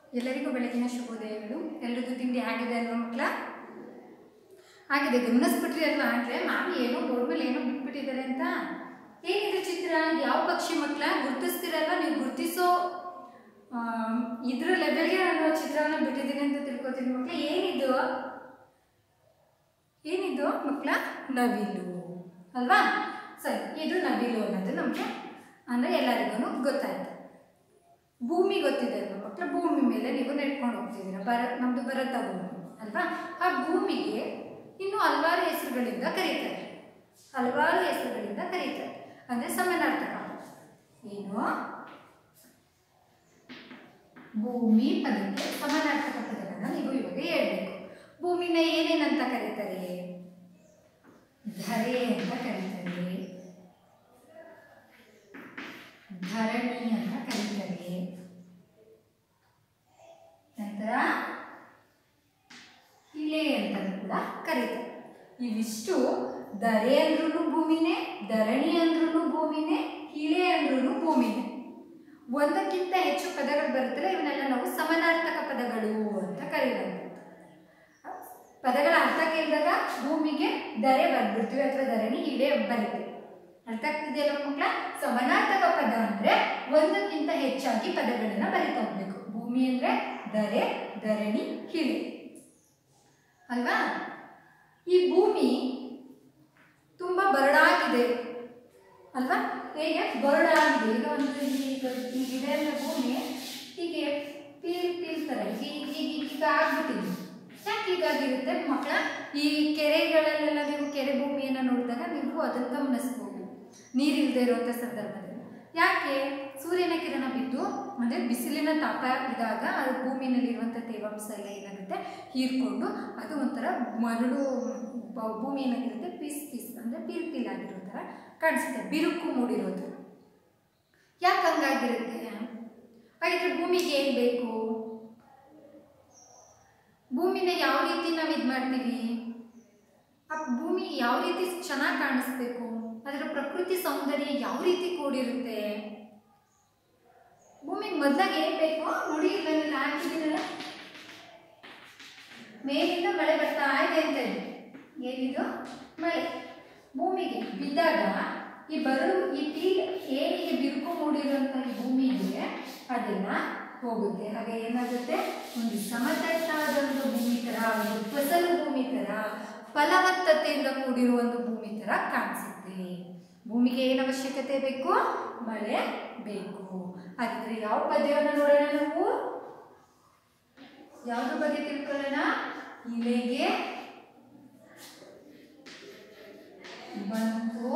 ಎಲ್ಲರಿಗೂ ಬೆಳಗಿನ ಶುಭೋದಯಗಳು ಎಲ್ರಿಗೂ ತಿಂಡಿ ಆಗಿದೆ ಅಲ್ವಾ ಮಕ್ಕಳ ಆಗಿದೆ ಗಮನಿಸ್ಬಿಟ್ರಿ ಅಲ್ವಾ ಅಂದರೆ ಮ್ಯಾಮ್ ಏನೋ ಬೋರ್ಡ್ ಮೇಲೆ ಏನೋ ಬಿಟ್ಬಿಟ್ಟಿದ್ದಾರೆ ಅಂತ ಏನಿದೆ ಚಿತ್ರ ಯಾವ ಪಕ್ಷಿ ಮಕ್ಕಳ ಗುರ್ತಿಸ್ತೀರಲ್ವ ನೀವು ಗುರ್ತಿಸೋ ಆ, ಇದ್ರ ಲೆವೆಲ್ಗೆ ನಾನು ಚಿತ್ರವನ್ನು ಬಿಟ್ಟಿದ್ದೀನಿ ಅಂತ ತಿಳ್ಕೊತೀನಿ ಮಕ್ಕಳ ಏನಿದು ಏನಿದು ಮಕ್ಕಳ ನವಿಲು ಅಲ್ವಾ ಸರಿ ಇದು ನವಿಲು ಅನ್ನೋದು ನಮಗೆ ಅಂದರೆ ಎಲ್ಲರಿಗೂ ಗೊತ್ತಾಯ್ತು ಭೂಮಿ ಗೊತ್ತಿದೆ ಅಲ್ವಾ ಮಕ್ಕಳ ಭೂಮಿ ಮೇಲೆ ನೀವು ನೆಟ್ಕೊಂಡು ಹೋಗ್ತಿದ್ದೀರ ಬರ ನಮ್ಮದು ಭರತ ಭೂಮಿ ಅಲ್ವಾ ಆ ಭೂಮಿಗೆ ಇನ್ನೂ ಹಲವಾರು ಹೆಸರುಗಳಿಂದ ಕರೀತಾರೆ ಹಲವಾರು ಹೆಸರುಗಳಿಂದ ಕರೀತಾರೆ ಅಂದರೆ ಸಮಾನಾರ್ಥಕ ಏನು ಭೂಮಿ ಪದಕ್ಕೆ ಸಮಾನಾರ್ಥಕ ಪದಗಳನ್ನು ನೀವು ಇವಾಗ ಹೇಳ್ಬೇಕು ಭೂಮಿನ ಏನೇನಂತ ಕರೀತಾರೆ ಧರೆ ಅಂತ ಕರೀತಾರೆ ಧರಣಿ ಅಂತ ಕರೀತಾರೆ ನಂತರ ಇಲೆ ಅಂತ ಕೂಡ ಕರೀತಾರೆ ಇವಿಷ್ಟು ದರೆ ಅಂದ್ರೂ ಭೂಮಿನೇ ಧರಣಿ ಅಂದ್ರೂ ಭೂಮಿನೇ ಇಲೆ ಅಂದ್ರೂ ಭೂಮಿನೇ ಒಂದಕ್ಕಿಂತ ಹೆಚ್ಚು ಪದಗಳು ಬರುತ್ತಲ್ಲ ಇವನ್ನೆಲ್ಲ ನಾವು ಸಮಾನಾರ್ಥಕ ಪದಗಳು ಅಂತ ಕರೀಬಹುದು ಪದಗಳ ಅರ್ಥ ಕೇಳಿದಾಗ ಭೂಮಿಗೆ ದರೆ ಬರ್ಬಿಡ್ತೀವಿ ಅಥವಾ ಧರಣಿ ಇಲೆ ಬರೀತೀವಿ ಅರ್ಥ ಆಗ್ತಿದೆಯಲ್ಲ ಮಕ್ಕಳ ಸಮಾನಾರ್ಥಕ ಪದ ಅಂದ್ರೆ ಒಂದಕ್ಕಿಂತ ಹೆಚ್ಚಾಗಿ ಪದಗಳನ್ನ ಬರಿತಾ ಹೋಗ್ಬೇಕು ಭೂಮಿ ಅಂದ್ರೆ ದರೆ ಧರಣಿ ಹಿಳೆ ಅಲ್ವಾ ಈ ಭೂಮಿ ತುಂಬಾ ಬರಡಾಗಿದೆ ಅಲ್ವಾ ಹೇಗೆ ಬರಡಾಗಿದೆ ಈಗ ಒಂದು ಈಗ ಈಗಿದೆ ಅಂದ್ರೆ ಭೂಮಿ ಹೀಗೆ ಪೀಲ್ ಪೀಲ್ ಥರ ಈಗ ಈಗ ಈಗ ಆಗ್ಬಿಟ್ಟಿದೆ ಯಾಕೆ ಹೀಗಾಗಿರುತ್ತೆ ಮಕ್ಕಳ ಈ ಕೆರೆಗಳಲ್ಲೆಲ್ಲ ನೀವು ಕೆರೆ ಭೂಮಿಯನ್ನು ನೋಡಿದಾಗ ನೀವು ಅದನ್ನು ಗಮನಿಸ್ಬೋದು ನೀರಿಲ್ಲದೆ ಇರುವಂಥ ಸಂದರ್ಭದಲ್ಲಿ ಯಾಕೆ ಸೂರ್ಯನ ಕಿರಣ ಬಿದ್ದು ಅಂದರೆ ಬಿಸಿಲಿನ ತಾಪ ಇದ್ದಾಗ ಅದು ಭೂಮಿನಲ್ಲಿರುವಂಥ ತೇವಾಂಶ ಎಲ್ಲ ಏನಾಗುತ್ತೆ ಹೀರ್ಕೊಂಡು ಅದು ಒಂಥರ ಮರಳು ಬ- ಭೂಮಿ ಏನಾಗಿರುತ್ತೆ ಪೀಸ್ ಪೀಸ್ ಅಂದರೆ ಪೀಲ್ ಪೀಲ್ ಆಗಿರೋ ಥರ ಕಾಣಿಸುತ್ತೆ ಬಿರುಕು ಮೂಡಿರೋದು ಯಾಕೆ ಹಂಗಾಗಿರುತ್ತೆ ಹಾಗಿದ್ರೆ ಭೂಮಿಗೆ ಏನು ಬೇಕು ಭೂಮಿನ ಯಾವ ರೀತಿ ನಾವು ಇದು ಮಾಡ್ತೀವಿ ಆ ಭೂಮಿ ಯಾವ ರೀತಿ ಚೆನ್ನಾಗಿ ಕಾಣಿಸ್ಬೇಕು ಅದರ ಪ್ರಕೃತಿ ಸೌಂದರ್ಯ ಯಾವ ರೀತಿ ಕೂಡಿರುತ್ತೆ ಭೂಮಿಗೆ ಮೊದಲಾಗ ಏನು ಬೇಕು ನೋಡಿ ಇಲ್ಲ ಹಾಕಿದ್ದೀನಲ್ಲ ಮೇಲಿಂದ ಮಳೆ ಬರ್ತಾ ಇದೆ ಅಂತ ಇದೆ ಏನಿದು ಮಳೆ ಭೂಮಿಗೆ ಬಿದ್ದಾಗ ಈ ಬರು ಈ ಪೀಲ್ ಏನಿಗೆ ಬಿರುಕು ಮೂಡಿರುವಂಥ ಈ ಭೂಮಿಗೆ ಅದೆಲ್ಲ ಹೋಗುತ್ತೆ ಹಾಗೆ ಏನಾಗುತ್ತೆ ಒಂದು ಸಮತಟ್ಟಾದ ಒಂದು ಭೂಮಿ ಥರ ಒಂದು ಫಸಲು ಭೂಮಿ ಥರ ಫಲವತ್ತತೆಯಿಂದ ಕೂಡಿರುವ ಒಂದು ಭೂಮಿ ಥರ ಕಾಣಿಸುತ್ತೆ ಭೂಮಿಗೆ ಏನು ಅವಶ್ಯಕತೆ ಬೇಕು ಮಳೆ ಬೇಕು ಹಾಗಿದ್ರೆ ಯಾವ ಪದ್ಯವನ್ನು ನೋಡೋಣ ನಾವು ಯಾವ್ದ್ರ ಬಗ್ಗೆ ತಿಳ್ಕೊಳ್ಳೋಣ ಇಲೆಗೆ ಬಂತು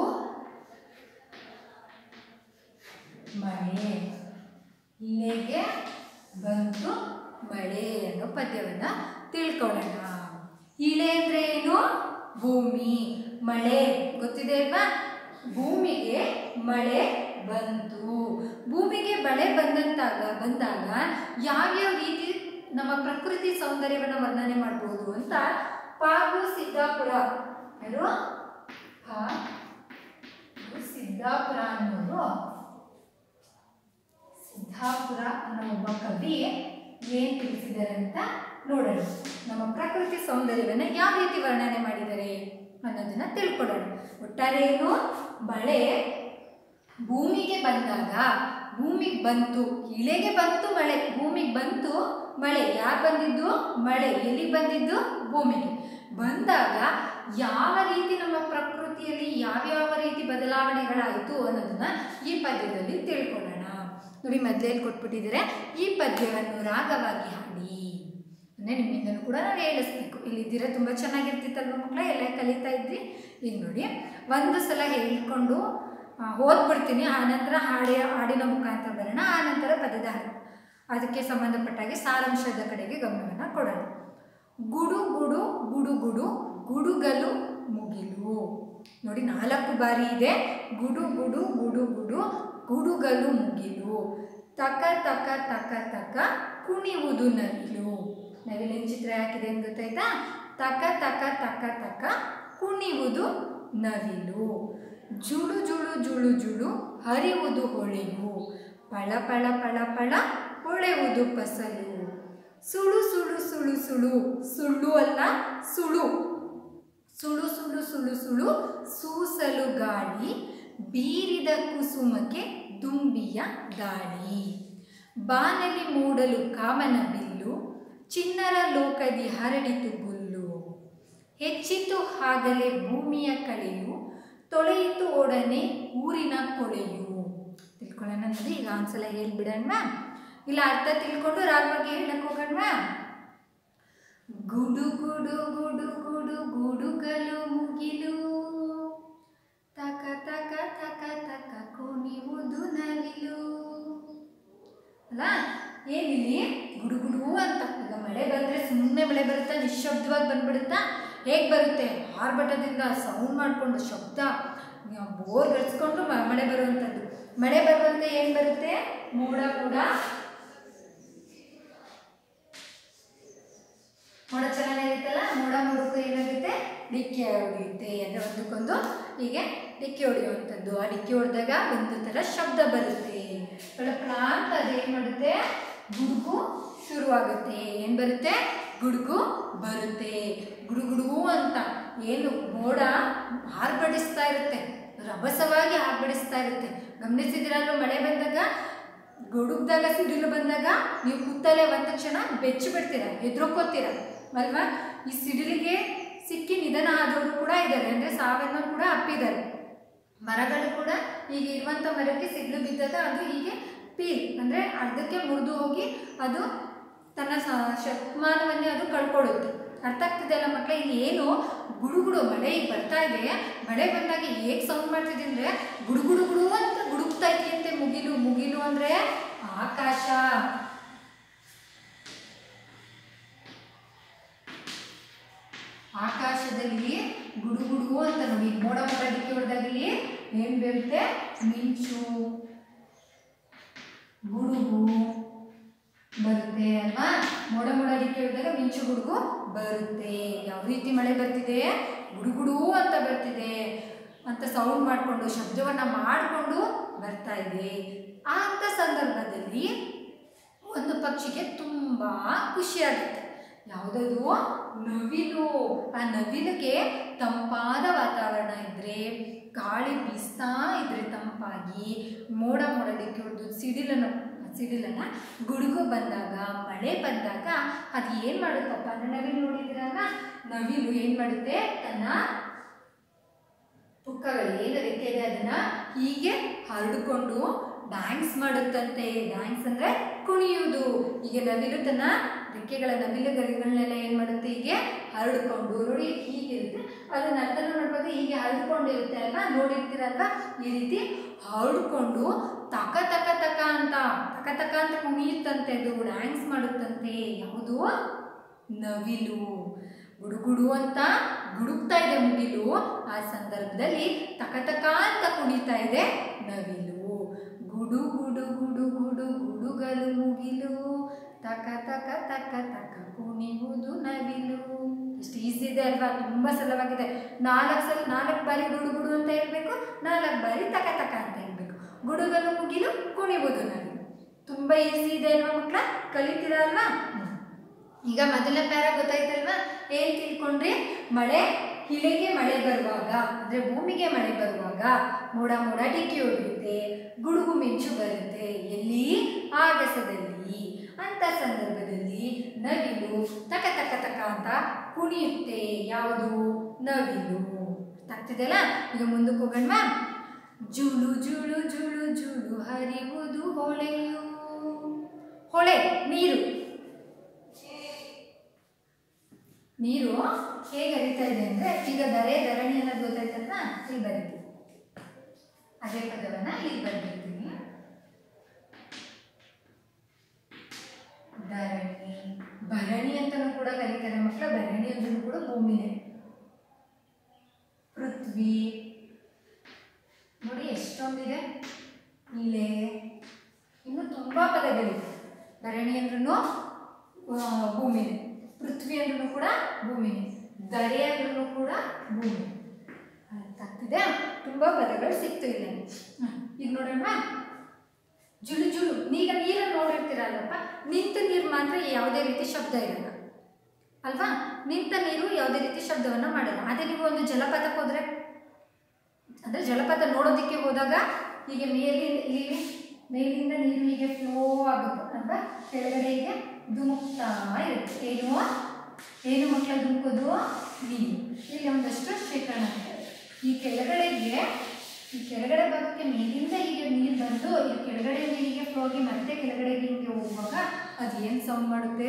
ಮಳೆ ಇಲೆಗೆ ಬಂತು ಮಳೆ ಅನ್ನೋ ಪದ್ಯವನ್ನ ತಿಳ್ಕೊಳ್ಳೋಣ ಇಲೆ ಅಂದ್ರೆ ಏನು ಭೂಮಿ ಮಳೆ ಗೊತ್ತಿದೆ ಅಲ್ವಾ ಭೂಮಿಗೆ ಮಳೆ ಬಂತು ಭೂಮಿಗೆ ಮಳೆ ಬಂದಂತಾಗ ಬಂದಾಗ ಯಾವ್ಯಾವ ರೀತಿ ನಮ್ಮ ಪ್ರಕೃತಿ ಸೌಂದರ್ಯವನ್ನು ವರ್ಣನೆ ಮಾಡಬಹುದು ಅಂತ ಪಾಗು ಸಿದ್ದಾಪುರ ಯಾರು ಪಾ ಗು ಸಿದ್ದಾಪುರ ಅನ್ನೋರು ಸಿದ್ದಾಪುರ ಅನ್ನೋ ಒಬ್ಬ ಕವಿ ಏನ್ ತಿಳಿಸಿದ್ದಾರೆ ಅಂತ ನೋಡೋಣ ನಮ್ಮ ಪ್ರಕೃತಿ ಸೌಂದರ್ಯವನ್ನು ಯಾವ ರೀತಿ ವರ್ಣನೆ ಮಾಡಿದ್ದಾರೆ ಅನ್ನೋದನ್ನ ತಿಳ್ಕೊಳ್ಳೋಣ ಒಟ್ಟಾರೆ ಏನು ಮಳೆ ಭೂಮಿಗೆ ಬಂದಾಗ ಭೂಮಿಗೆ ಬಂತು ಇಳೆಗೆ ಬಂತು ಮಳೆ ಭೂಮಿಗೆ ಬಂತು ಮಳೆ ಯಾರು ಬಂದಿದ್ದು ಮಳೆ ಎಲ್ಲಿಗೆ ಬಂದಿದ್ದು ಭೂಮಿಗೆ ಬಂದಾಗ ಯಾವ ರೀತಿ ನಮ್ಮ ಪ್ರಕೃತಿಯಲ್ಲಿ ಯಾವ್ಯಾವ ರೀತಿ ಬದಲಾವಣೆಗಳಾಯಿತು ಅನ್ನೋದನ್ನ ಈ ಪದ್ಯದಲ್ಲಿ ತಿಳ್ಕೊಳ್ಳೋಣ ನೋಡಿ ಮೊದಲೇ ಕೊಟ್ಬಿಟ್ಟಿದ್ದಾರೆ ಈ ಪದ್ಯವನ್ನು ರಾಗವಾಗಿ ಹಾಡಿ ಅಂದರೆ ನಿಮ್ಮಿಂದಲೂ ಕೂಡ ನಾವು ಹೇಳಿಸ್ಬೇಕು ಇಲ್ಲಿದ್ದೀರ ತುಂಬ ಚೆನ್ನಾಗಿರ್ತಿತ್ತಲ್ವ ಮಕ್ಕಳ ಎಲ್ಲ ಕಲಿತಾ ಇದ್ರಿ ಈಗ ನೋಡಿ ಒಂದು ಸಲ ಹೇಳ್ಕೊಂಡು ಆ, ಓದ್ಬಿಡ್ತೀನಿ ಆನಂತರ ಹಾಡಿ ಹಾಡಿನ ಮುಖಾಂತರ ಬರೋಣ ಆನಂತರ ಪದದ ಹಾಡು ಅದಕ್ಕೆ ಸಂಬಂಧಪಟ್ಟಾಗೆ ಸಾರಾಂಶದ ಕಡೆಗೆ ಗಮನವನ್ನು ಕೊಡೋಣ ಗುಡು ಗುಡು ಗುಡು ಗುಡು ಗುಡುಗಲು ಮುಗಿಲು ನೋಡಿ ನಾಲ್ಕು ಬಾರಿ ಇದೆ ಗುಡು ಗುಡು ಗುಡು ಗುಡು ಗುಡುಗಲು ಮುಗಿಲು ತಕ ತಕ ತಕ ತಕ ಕುಣಿಯುವುದು ನವಿಲು ನವಿಲಿನ ಚಿತ್ರ ಯಾಕಿದೆ ಅಂತ ಗೊತ್ತಾಯ್ತಾ ತಕ ತಕ ತಕ ತಕ ಕುಣಿಯುವುದು ನವಿಲು ಜುಳು ಜುಳು ಜುಳು ಜುಳು ಹರಿಯುವುದು ಹೊಳೆಯು ಪಳ ಪಳ ಪಳ ಪಳ ಹೊಳೆಯುವುದು ಫಸಲು ಸುಳು ಸುಳು ಸುಳು ಸುಳು ಸುಳ್ಳು ಅಲ್ಲ ಸುಳು ಸುಳು ಸುಳು ಸುಳು ಸುಳು ಸೂಸಲು ಗಾಳಿ ಬೀರಿದ ಕುಸುಮಕ್ಕೆ ದುಂಬಿಯ ದಾಳಿ ಬಾನಲಿ ಮೂಡಲು ಕಾಮನ ಬಿಲ್ಲು ಚಿನ್ನರ ಲೋಕದಿ ಹರಡಿತು ಗುಲ್ಲು ಹೆಚ್ಚಿತು ಆಗಲೇ ಭೂಮಿಯ ಕಳೆಯು ತೊಳೆಯಿತು ಒಡನೆ ಊರಿನ ಕೊಳೆಯು ತಿಳ್ಕೊಳ್ಳೋಣ ನೋಡಿ ಈಗ ಒಂದ್ಸಲ ಹೇಳ್ಬಿಡೋಣ ಇಲ್ಲ ಅರ್ಥ ತಿಳ್ಕೊಂಡು ರಾಗವಾಗಿ ಹೇಳಕ್ ಹೋಗೋಣ ಗುಡು ಗುಡು ಗುಡು ಗುಡು ಗುಡುಗಲು ಮುಗಿಲು ತಕ ತಕ ತಕ ತಕ ಕುಣಿಯುವುದು ನವಿಲು ಅಲ್ಲ ಏನಿಲ್ಲಿ ಗುಡು ಗುಡು ಅಂತ ಈಗ ಮಳೆ ಬಂದ್ರೆ ಸುಮ್ಮನೆ ಮಳೆ ಬರುತ್ತಾ ನಿಶಬ್ದವಾಗಿ ಬಂದ್ಬಿಡುತ್ತಾ ಹೇಗೆ ಬರುತ್ತೆ ಆರ್ಭಟದಿಂದ ಸೌಂಡ್ ಮಾಡಿಕೊಂಡು ಶಬ್ದ ಬೋರ್ ಗಡ್ಸ್ಕೊಂಡು ಮ- ಮಳೆ ಬರುವಂಥದ್ದು ಮಳೆ ಬರುವಂತ ಏನು ಬರುತ್ತೆ ಮೋಡ ಕೂಡ ಮೋಡ ಚಲನೆ ಇರುತ್ತಲ್ಲ ಮೋಡ ಮೋಡಕ್ಕೂ ಏನಾಗುತ್ತೆ ಡಿಕ್ಕಿ ಹೊಡೆಯುತ್ತೆ ಅಂದರೆ ಒಂದಕ್ಕೊಂದು ಹೀಗೆ ಡಿಕ್ಕಿ ಹೊಡೆಯುವಂಥದ್ದು ಆ ಡಿಕ್ಕಿ ಹೊಡೆದಾಗ ಒಂದು ಥರ ಶಬ್ದ ಬರುತ್ತೆ ಪಳಪಳ ಅಂತ ಅದೇನು ಮಾಡುತ್ತೆ ಗುಡುಗು ಶುರುವಾಗುತ್ತೆ ಏನು ಬರುತ್ತೆ ಗುಡುಗು ಬರುತ್ತೆ ಗುಡುಗುಡುಗು ಅಂತ ಏನು ಮೋಡ ಆರ್ಭಟಿಸ್ತಾ ಇರುತ್ತೆ ರಭಸವಾಗಿ ಆರ್ಭಟಿಸ್ತಾ ಇರುತ್ತೆ ಗಮನಿಸಿದಿರಲ್ವ ಮಳೆ ಬಂದಾಗ ಗುಡುಗ್ದಾಗ ಸಿಡಿಲು ಬಂದಾಗ ನೀವು ಕೂತಲ್ಲೇ ಒಂದು ಕ್ಷಣ ಬೆಚ್ಚಿ ಬಿಡ್ತೀರ ಹೆದ್ರಕೋತೀರ ಅಲ್ವಾ ಈ ಸಿಡಿಲಿಗೆ ಸಿಕ್ಕಿ ನಿಧನ ಆದವರು ಕೂಡ ಇದ್ದಾರೆ ಅಂದರೆ ಸಾವನ್ನ ಕೂಡ ಅಪ್ಪಿದ್ದಾರೆ ಮರಗಳು ಕೂಡ ಈಗ ಇರುವಂಥ ಮರಕ್ಕೆ ಸಿಡಿಲು ಬಿದ್ದಾಗ ಅದು ಹೀಗೆ ಪೀಲ್ ಅಂದರೆ ಅರ್ಧಕ್ಕೆ ಮುರಿದು ಹೋಗಿ ಅದು ತನ್ನ ಸ- ಶತಮಾನವನ್ನೇ ಅದು ಕಳ್ಕೊಳ್ಳುತ್ತೆ ಅರ್ಥ ಆಗ್ತಿದೆ ಅಲ್ಲ ಮಕ್ಕಳೇ ಇಲ್ಲಿ ಏನು ಗುಡುಗುಡು ಮಳೆ ಈಗ ಬರ್ತಾ ಇದೆ ಮಳೆ ಬಂದಾಗ ಹೇಗೆ ಸೌಂಡ್ ಮಾಡ್ತಿದೆ ಅಂದರೆ ಗುಡುಗುಡು ಗುಡು ಅಂತ ಗುಡುಗ್ತಾ ಇದೆಯಂತೆ ಮುಗಿಲು ಮುಗಿಲು ಅಂದರೆ ಆಕಾಶ ಆಕಾಶದಲ್ಲಿ ಗುಡುಗುಡು ಅಂತ ನೋಡಿ ಮೋಡ ಮೋಡ ಡಿಕ್ಕಿ ಹೊಡೆದಾಗ ಇಲ್ಲಿ ಏನು ಬೀಳುತ್ತೆ ಮಿಂಚು ಗುಡುಗು ಬರುತ್ತೆ ಅಲ್ವಾ ಮೋಡ ಮೋಡ ಡಿಕ್ಕಿ ಹೊಡೆದಾಗ ಮಿಂಚು ಗುಡುಗು ಬರುತ್ತೆ ಯಾವ ರೀತಿ ಮಳೆ ಬರ್ತಿದೆ ಗುಡುಗುಡು ಅಂತ ಬರ್ತಿದೆ ಅಂತ ಸೌಂಡ್ ಮಾಡಿಕೊಂಡು ಶಬ್ದವನ್ನು ಮಾಡಿಕೊಂಡು ಬರ್ತಾ ಇದೆ ಆ ಅಂತ ಸಂದರ್ಭದಲ್ಲಿ ಒಂದು ಪಕ್ಷಿಗೆ ತುಂಬ ಖುಷಿಯಾಗುತ್ತೆ ಯಾವುದದು ನವಿಲು ಆ ನವಿಲಿಗೆ ತಂಪಾದ ವಾತಾವರಣ ಇದ್ದರೆ ಗಾಳಿ ಬೀಸ್ತಾ ಇದ್ರೆ ತಂಪಾಗಿ ಮೋಡ ಮೋಡ ಡಿಕ್ಕಿ ಹೊಡೆದು ಸಿಡಿಲನ್ನು ಸಿಡಿಲನ್ನ ಗುಡುಗು ಬಂದಾಗ ಮಳೆ ಬಂದಾಗ ಅದು ಏನು ಮಾಡುತ್ತಪ್ಪ ಅಂದ್ರೆ ನವಿಲು ನೋಡಿದಿರಲ್ಲ ನವಿಲು ಏನು ಮಾಡುತ್ತೆ ತನ್ನ ಪುಕ್ಕಗಳು ಏನು ರೆಕ್ಕೆ ಇದೆ ಅದನ್ನ ಹೀಗೆ ಹರಡಿಕೊಂಡು ಡ್ಯಾನ್ಸ್ ಮಾಡುತ್ತಂತೆ ಡ್ಯಾನ್ಸ್ ಅಂದ್ರೆ ಕುಣಿಯುವುದು ಈಗ ನವಿಲು ತನ್ನ ರೆಕ್ಕೆಗಳ ನವಿಲು ಗರಿಗಳನ್ನೆಲ್ಲ ಏನು ಮಾಡುತ್ತೆ ಹೀಗೆ ಹರಡಿಕೊಂಡು ನೋಡಿ ಹೀಗಿರುತ್ತೆ ಅದು ನರ್ತನ ನೋಡ್ಬೋದು ಹೀಗೆ ಹರಡಿಕೊಂಡಿರುತ್ತೆ ಅಲ್ವಾ ನೋಡಿರ್ತೀರಲ್ವಾ ಈ ರೀತಿ ಹರಡಿಕೊಂಡು ತಕ ತಕ ತಕ ಅಂತ ತಕ ತಕ ಅಂತ ಕುಣಿಯುತ್ತಂತೆ ಅದು ಡ್ಯಾನ್ಸ್ ಮಾಡುತ್ತಂತೆ ಯಾವುದು ನವಿಲು ಗುಡುಗುಡು ಅಂತ ಗುಡುಗ್ತಾ ಇದೆ ಮುಗಿಲು ಆ ಸಂದರ್ಭದಲ್ಲಿ ತಕ ತಕ ಅಂತ ಕುಣಿತಾ ಇದೆ ನವಿಲು ಗುಡು ಗುಡು ಗುಡು ಗುಡು ಗುಡುಗಲು ಮುಗಿಲು ತಕ ತಕ ತಕ ತಕ ಕುಣಿಯುವುದು ನವಿಲು ಇಷ್ಟು ಈಸಿ ಇದೆ ಅಲ್ವಾ ತುಂಬ ಸರಳವಾಗಿದೆ ನಾಲ್ಕು ಸಲ ನಾಲ್ಕು ಬಾರಿ ಗುಡು ಗುಡು ಅಂತ ಹೇಳ್ಬೇಕು ನಾಲ್ಕು ಬಾರಿ ತಕ ತಕ ಅಂತ ಹೇಳ್ಬೇಕು ಗುಡುಗಲು ಮುಗಿಲು ಕುಣಿಯುವುದು ನವಿಲು ತುಂಬ ಈಸಿ ಇದೆ ಅಲ್ವಾ ಮಕ್ಕಳ ಕಲಿತೀರಾ ಅಲ್ವಾ ಹ್ಮ್. ಈಗ ಮೊದಲ ಪ್ಯಾರ ಗೊತ್ತಾಯ್ತಲ್ವಾ ಏನ್ ತಿಳ್ಕೊಂಡ್ರಿ ಮಳೆ ಇಲೆಗೆ ಮಳೆ ಬರುವಾಗ ಅಂದ್ರೆ ಭೂಮಿಗೆ ಮಳೆ ಬರುವಾಗ ಮೋಡ ಮೋಡ ಡಿಕ್ಕಿ ಹೊಡೆಯುತ್ತೆ ಗುಡುಗು ಮಿಂಚು ಬರುತ್ತೆ ಎಲ್ಲಿ ಆಗಸದಲ್ಲಿ ಅಂತ ಸಂದರ್ಭದಲ್ಲಿ ನವಿಲು ತಕ ತಕ ತಕ ಅಂತ ಕುಣಿಯುತ್ತೆ ಯಾವುದು ನವಿಲು ಆಗ್ತಿದೆಯಲ್ಲ ಈಗ ಮುಂದಕ್ಕೆ ಹೋಗೋಣ ಜುಳು ಜುಳು ಜುಳು ಜುಳು ಹರಿಯುವುದು ಹೊಳೆಯು ಹೊಳೆ ನೀರು ನೀರು ಹೇಗೆ ಹರಿತಾ ಇದೆ ಅಂದ್ರೆ ಈಗ ದರೆ ಧರಣಿ ಅನ್ನೋದು ಗೊತ್ತಾಯ್ತಲ್ವಾ ಇಲ್ಲಿ ಬರೀತೀವಿ ಅದೇ ಪದವನ್ನ ಇಲ್ಲಿ ಬರ್ಬಿಡ್ತೀನಿ ಧರಣಿ ಭರಣಿ ಅಂತಲೂ ಕೂಡ ಕರೀತಾರೆ ಮಕ್ಕಳ ಭರಣಿ ಅಂದ್ರೂ ಕೂಡ ಭೂಮಿನೇ ಪೃಥ್ವಿ ನೋಡಿ ಎಷ್ಟೊಂದಿದೆ ಇಲೆ ಇನ್ನು ತುಂಬ ಪದಗಳಿವೆ ಧರಣಿ ಅಂದ್ರೂ ಭೂಮಿನೇ ಪೃಥ್ವಿ ಅಂದ್ರೂ ಕೂಡ ಭೂಮಿನೇ ದರೆ ಅಂದ್ರೂ ಕೂಡ ಭೂಮಿ ಅರ್ಥ ಆಗ್ತಿದೆ ತುಂಬ ಪದಗಳು ಸಿಕ್ತು ಇಲ್ಲ ಹ್ಮ್. ಈಗ ನೋಡೋಣ ಜುಳು ಜುಳು ಈಗ ನೀರನ್ನು ನೋಡಿರ್ತೀರಲ್ಲಪ್ಪ ನಿಂತ ನೀರು ಮಾತ್ರ ಯಾವುದೇ ರೀತಿ ಶಬ್ದ ಇರಲ್ಲ ಅಲ್ವಾ ನಿಂತ ನೀರು ಯಾವುದೇ ರೀತಿ ಶಬ್ದವನ್ನು ಮಾಡಲ್ಲ ಅದೇ ನೀವು ಒಂದು ಜಲಪಾತಕ್ಕೆ ಹೋದ್ರೆ ಅಂದರೆ ಜಲಪಾತ ನೋಡೋದಕ್ಕೆ ಹೋದಾಗ ಹೀಗೆ ಮೇಲಿಂದ ಇಲ್ಲಿ ಮೇಲಿಂದ ನೀರು ಹೀಗೆ ಫ್ಲೋ ಆಗುತ್ತೆ ಅಲ್ವಾ ಕೆಳಗಡೆ ಹೀಗೆ ಧುಮುಕ್ತಾ ಇರುತ್ತೆ ಏನು ಏನು ಮಕ್ಕಳ ಧುಮುಕೋದು ನೀರು ಇಲ್ಲಿ ಒಂದಷ್ಟು ಶೇಖರಣೆ ಆಗ್ತದೆ ಈ ಕೆಳಗಡೆಗೆ ಈ ಕೆಳಗಡೆ ಭಾಗಕ್ಕೆ ಮೇಲಿಂದ ಹೀಗೆ ನೀರು ಬಂದು ಈ ಕೆಳಗಡೆ ನೀರಿಗೆ ಫ್ಲೋ ಆಗಿ ಮತ್ತೆ ಕೆಳಗಡೆಗೆ ಹೀಗೆ ಹೋಗುವಾಗ ಅದು ಏನು ಸೌಂಡ್ ಮಾಡುತ್ತೆ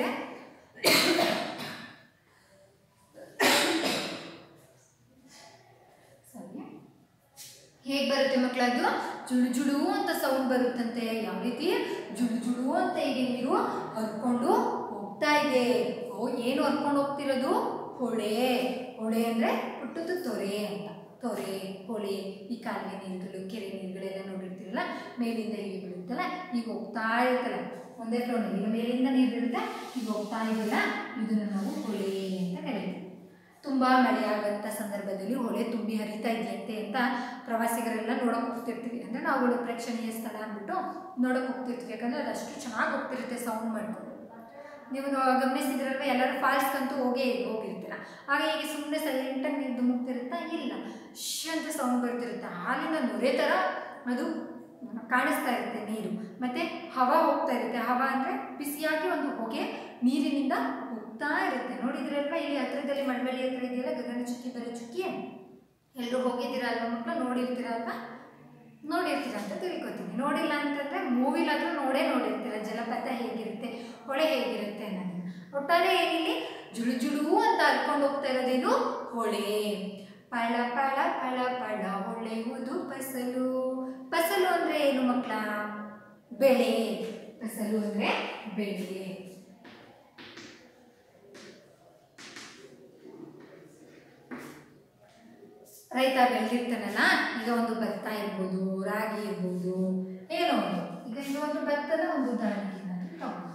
ಸರಿ ಹೇಗೆ ಬರುತ್ತೆ ಮಕ್ಕಳದು ಜುಳು ಜುಳು ಅಂತ ಸೌಂಡ್ ಬರುತ್ತಂತೆ ಯಾವ ರೀತಿ ಜುಳು ಜುಳು ಅಂತ ಹೀಗೆ ನೀರು ಹರ್ಕೊಂಡು ಹೋಗ್ತಾ ಇದೆ ಓ ಏನು ಹರ್ಕೊಂಡು ಹೋಗ್ತಿರೋದು ಹೊಳೆ ಹೊಳೆ ಅಂದರೆ ಹುಟ್ಟುದು ತೊರೆ ಅಂತ ತೊರೆ ಹೊಳೆ ಈ ಕಾಲುವೆ ನೀರುಗಳು ಕೆರೆ ನೀರುಗಳೆಲ್ಲ ನೋಡಿರ್ತೀರಲ್ಲ ಮೇಲಿಂದ ಹೀಗೆ ಬೀಳುತ್ತಲ್ಲ ಈಗ ಹೋಗ್ತಾ ಇರುತ್ತಲ್ಲ ಒಂದೇ ಫ್ಲೋರ್ ಈಗ ಮೇಲಿಂದ ನೀರು ಬೀಳುತ್ತೆ ಈಗ ಹೋಗ್ತಾ ಇದೆಯಲ್ಲ ಇದನ್ನು ನಾವು ಹೊಳೆ ಅಂತ ಕರೀತೀವಿ ತುಂಬ ಮಳೆ ಆಗುವಂಥ ಸಂದರ್ಭದಲ್ಲಿ ಹೊಳೆ ತುಂಬಿ ಹರಿತಾ ಇದೆಯಂತೆ ಅಂತ ಪ್ರವಾಸಿಗರೆಲ್ಲ ನೋಡೋಕೆ ಹೋಗ್ತಿರ್ತೀವಿ ಅಂದರೆ ನಾವುಗಳು ಪ್ರೇಕ್ಷಣೀಯ ಸ್ಥಳ ಅಂದ್ಬಿಟ್ಟು ನೋಡೋಕೆ ಹೋಗ್ತಿರ್ತೀವಿ ಯಾಕಂದರೆ ಅದು ಅಷ್ಟು ಚೆನ್ನಾಗಿ ಹೋಗ್ತಿರುತ್ತೆ ಸೌಂಡ್ ಮಾಡ್ಕೊಂಡು ನೀವು ನೋ- ಗಮನಿಸಿದ್ರಲ್ವ ಎಲ್ಲರೂ ಫಾಲ್ಸ್ಗಂತೂ ಹೋಗೇ ಹೋಗಿರ್ತೀರ ಆಗ ಈಗ ಸುಮ್ಮನೆ ಸೈಲೆಂಟಾಗಿ ನೀರು ಧುಮುಕ್ತಿರುತ್ತಾ ಇಲ್ಲ ಶ್ ಅಂತ ಸೌಂಡ್ ಬರ್ತಿರುತ್ತೆ ಹಾಲಿನ ನೊರೆ ಥರ ಅದು ಕಾಣಿಸ್ತಾ ಇರುತ್ತೆ ನೀರು ಮತ್ತು ಹವಾ ಹೋಗ್ತಾ ಇರುತ್ತೆ ಹವಾ ಅಂದರೆ ಬಿಸಿಯಾಗಿ ಒಂದು ಹೊಗೆ ನೀರಿನಿಂದ ಹೋಗ್ತಾ ಇರುತ್ತೆ ನೋಡಿದ್ರಲ್ವಾ ಇಲ್ಲಿ ಹತ್ರದಲ್ಲಿ ಮಳವಳ್ಳಿ ಹತ್ರ ಇದೆಯಲ್ಲ ಗಗನ ಚುಕ್ಕಿ ಬರೋ ಚುಕ್ಕಿ ಎಲ್ಲರೂ ಹೋಗಿದ್ದೀರಾ ಅಲ್ವಾ ಮಕ್ಕಳು ನೋಡಿರ್ತೀರ ಅಲ್ವಾ ನೋಡಿರ್ತೀರ ಅಂತ ತಿಳ್ಕೊತೀನಿ ನೋಡಿಲ್ಲ ಅಂತಂದರೆ ಮೂವಿಲಾದರೂ ನೋಡೇ ನೋಡಿರ್ತೀರ ಜಲಪಾತ ಹೇಗಿರುತ್ತೆ ಹೊಳೆ ಹೇಗಿರುತ್ತೆ ಅನ್ನೋದನ್ನ ಒಟ್ಟಾರೆ ಏನಿಲ್ಲಿ ಜುಳು ಜುಳು ಅಂತ ಹರ್ಕೊಂಡು ಹೋಗ್ತಾ ಇರೋದೇನು ಹೊಳೆ ಪಳ ಪಳ ಪಳ ಪಳ ಹೊಳೆಯುವುದು ಫಸಲು ಫಸಲು ಅಂದರೆ ಏನು ಮಕ್ಕಳ ಬೆಳೆ ಫಸಲು ಅಂದರೆ ಬೆಳೆ ರೈತ ಬೆಳೆದಿರ್ತಾನಲ್ಲ ಈಗ ಒಂದು ಭತ್ತ ಇರ್ಬೋದು ರಾಗಿ ಇರ್ಬೋದು ಏನೋ ಒಂದು ಈಗ ಇದು ಒಂದು ಭತ್ತದ ಒಂದು ಉದಾಹರಣೆ ನಾನು ತಗೊಂಡು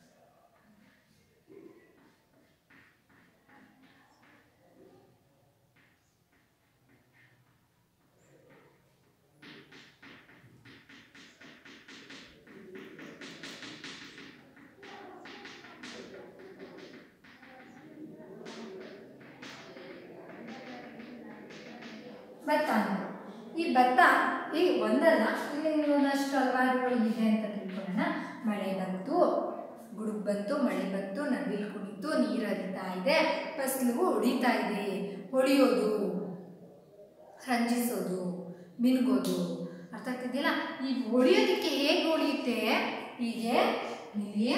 ಭತ್ತ ಅಂದ್ರೆ ಈ ಭತ್ತ ಈ ಒಂದಲ್ಲ ಇಲ್ಲಿ ಒಂದಷ್ಟು ಹಲವಾರು ಇದೆ ಅಂತ ತಿಳ್ಕೊಳ್ಳೋಣ ಮಳೆ ಬಂತು ಗುಡುಗು ಬಂತು ಮಳೆ ಬಂತು ನವಿಲು ಕುಣಿತು ನೀರು ಹರಿತಾ ಇದೆ ಫಸಲು ಹೊಡಿತಾ ಇದೆ ಹೊಳಿಯೋದು ರಂಜಿಸೋದು ಮಿನುಗೋದು ಅರ್ಥ ಆಗ್ತಿದೆಯಲ್ಲ ಈ ಹೊಳಿಯೋದಕ್ಕೆ ಹೇಗೆ ಹೊಳಿಯುತ್ತೆ ಹೀಗೆ ಇಲ್ಲಿ